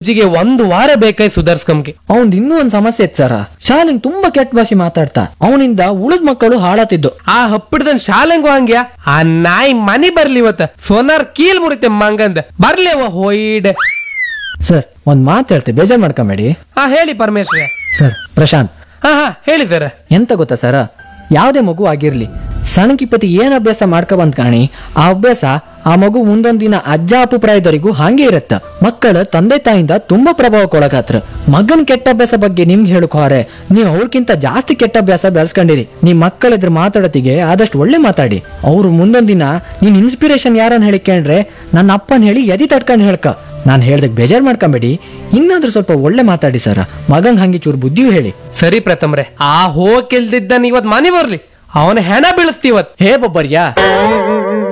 ಅಜ್ಜಿಗೆ ಒಂದು ವಾರ ಬೇಕಾಯ್ ಸುಧಾರ್ಸ್ಕಂಗೆ ಅವನ್ ಇನ್ನೂ ಒಂದ್ ಸಮಸ್ಯೆ ಇತ್ತು ಸರ ಶಾಲೆಂಗ್ ತುಂಬಾ ಕೆಟ್ಟ ಭಾಷೆ ಮಾತಾಡ್ತಾ ಅವನಿಂದ ಉಳಿದ ಮಕ್ಕಳು ಹಾಳಾತಿದ್ದು ಆ ಹಪ್ಪಿಡ್ದನ್ ಶಾಲೆಂಗು ಹಂಗ್ಯಾ ಆ ನಾಯಿ ಮನಿ ಬರ್ಲಿ ಇವತ್ತ ಸೋನಾರ್ ಕೀಲ್ ಮುರಿತೆ ಮಂಗಂದ ಬರ್ಲಿ ಅವ ಹೋಯ್ಡ್ ಸರ್ ಒಂದ್ ಮಾತು ಹೇಳ್ತೆ ಬೇಜಾರ್ ಮಾಡ್ಕೊಂಬೇಡಿ ಹಾ ಹೇಳಿ ಪರಮೇಶ್ವರ ಸರ್ ಪ್ರಶಾಂತ್ ಹಾ ಹಾ ಹೇಳಿ ಸರ್ ಎಂತ ಗೊತ್ತಾ ಸರ ಯಾವುದೇ ಮಗು ಆಗಿರ್ಲಿ ಸಣ್ಣಕಿಪತಿ ಏನ್ ಅಭ್ಯಾಸ ಮಾಡ್ಕೊ ಬಂದ್ ಕಾಣಿ ಆ ಅಭ್ಯಾಸ ಆ ಮಗು ಮುಂದೊಂದ್ ದಿನ ಅಜ್ಜ ಅಪ್ಪು ಪ್ರಾಯದವರೆಗೂ ಹಾಗೆ ಇರತ್ತ ಮಕ್ಕಳ ತಂದೆ ತಾಯಿಂದ ತುಂಬಾ ಪ್ರಭಾವಕ್ಕೊಳಗಾತ್ರ ಮಗನ್ ಕೆಟ್ಟ ಅಭ್ಯಾಸ ಬಗ್ಗೆ ನಿಮ್ಗೆ ಹೇಳಕ್ ಹೋರೆ ನೀವು ಅವ್ರಕ್ಕಿಂತ ಜಾಸ್ತಿ ಕೆಟ್ಟ ಅಭ್ಯಾಸ ಬೆಳೆಸ್ಕೊಂಡಿರಿ ನಿಮ್ ಮಕ್ಕಳ ಎದುರು ಮಾತಾಡೋತಿಗೆ ಆದಷ್ಟು ಒಳ್ಳೆ ಮಾತಾಡಿ ಅವ್ರು ಮುಂದೊಂದ್ ದಿನ ನೀನ್ ಇನ್ಸ್ಪಿರೇಷನ್ ಯಾರನ್ನ ಹೇಳಿಕೊಂಡ್ರೆ ನನ್ನ ಅಪ್ಪನ್ ಹೇಳಿ ಎದಿ ತಡ್ಕೊಂಡ್ ಹೇಳ್ಕ ನಾನ್ ಹೇಳ್ದಕ್ ಬೇಜಾರ್ ಮಾಡ್ಕೊಂಬೇಡಿ ಇನ್ನಾದ್ರೂ ಸ್ವಲ್ಪ ಒಳ್ಳೆ ಮಾತಾಡಿ ಸರ ಮಗಂಗ್ ಹಂಗೆ ಚೂರು ಬುದ್ಧಿಯೂ ಹೇಳಿ ಸರಿ ಪ್ರಥಮ್ರೆ ಆ ಹೋಗಿಲ್ದಿದ್ದನ್ ಇವತ್ ಮನಿ ಬರ್ಲಿ ಅವನ ಹೆಣ ಬೀಳಿಸ್ತೀವತ್ ಹೇ ಬೊಬ್ಬರ್ಯಾ